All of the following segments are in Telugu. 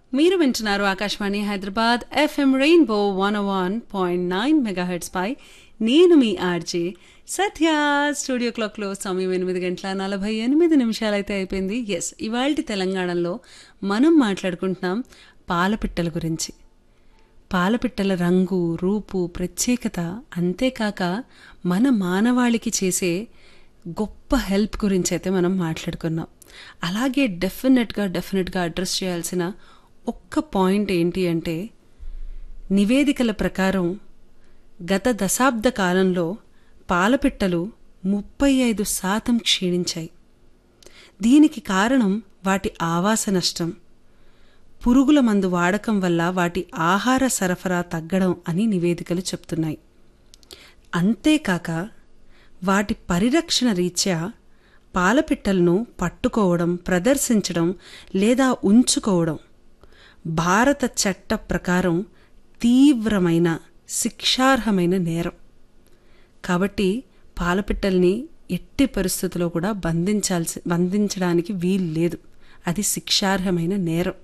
మీరు వింటున్నారు Akashvani Hyderabad FM rainbow one one point nine megahertz పై నేను మీ ఆర్జే సత్య స్టూడియో క్లాక్లో సమయం ఎనిమిది గంటల నలభై ఎనిమిది నిమిషాలైతే అయిపోయింది ఎస్ ఇవాళ తెలంగాణలో మనం మాట్లాడుకుంటున్నాం పాలపిట్టల గురించి పాలపిట్టల రంగు రూపు ప్రత్యేకత అంతేకాక మన మానవాళికి చేసే గొప్ప హెల్ప్ గురించి అయితే మనం మాట్లాడుకున్నాం అలాగే డెఫినెట్గా డెఫినెట్గా అడ్రస్ చేయాల్సిన ఒక్క పాయింట్ ఏంటి అంటే నివేదికల ప్రకారం గత దశాబ్ద కాలంలో పాలపిట్టలు ముప్పై ఐదు శాతం క్షీణించాయి దీనికి కారణం వాటి ఆవాస నష్టం పురుగుల మందు వాడకం వల్ల వాటి ఆహార సరఫరా తగ్గడం అని నివేదికలు చెప్తున్నాయి అంతేకాక వాటి పరిరక్షణ రీత్యా పాలపిట్టలను పట్టుకోవడం ప్రదర్శించడం లేదా ఉంచుకోవడం భారత చట్ట ప్రకారం తీవ్రమైన శిక్షార్హమైన నేరం కాబట్టి పాలపిట్టల్ని ఎట్టి పరిస్థితుల్లో కూడా బంధించాల్సి బంధించడానికి వీలు లేదు అది శిక్షార్హమైన నేరం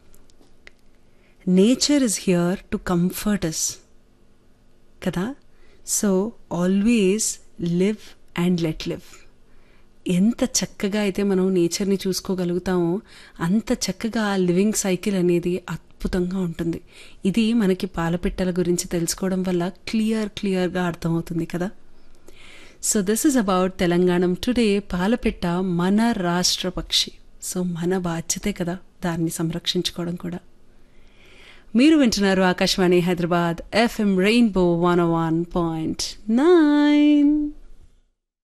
nature is here to comfort us కదా so always live and let live ఎంత చక్కగా అయితే మనం నేచర్ని చూసుకోగలుగుతామో అంత చక్కగా ఆ లివింగ్ సైకిల్ అనేది అద్భుతంగా ఉంటుంది ఇది మనకి పాలపిట్టల గురించి తెలుసుకోవడం వల్ల క్లియర్ క్లియర్గా అర్థమవుతుంది కదా so this is about Telangana today పాలపిట్ట మన రాష్ట్ర పక్షి సో మన బాధ్యతే కదా దాన్ని సంరక్షించుకోవడం కూడా మీరు వింటున్నారు Akashvani Hyderabad FM rainbow one one point nine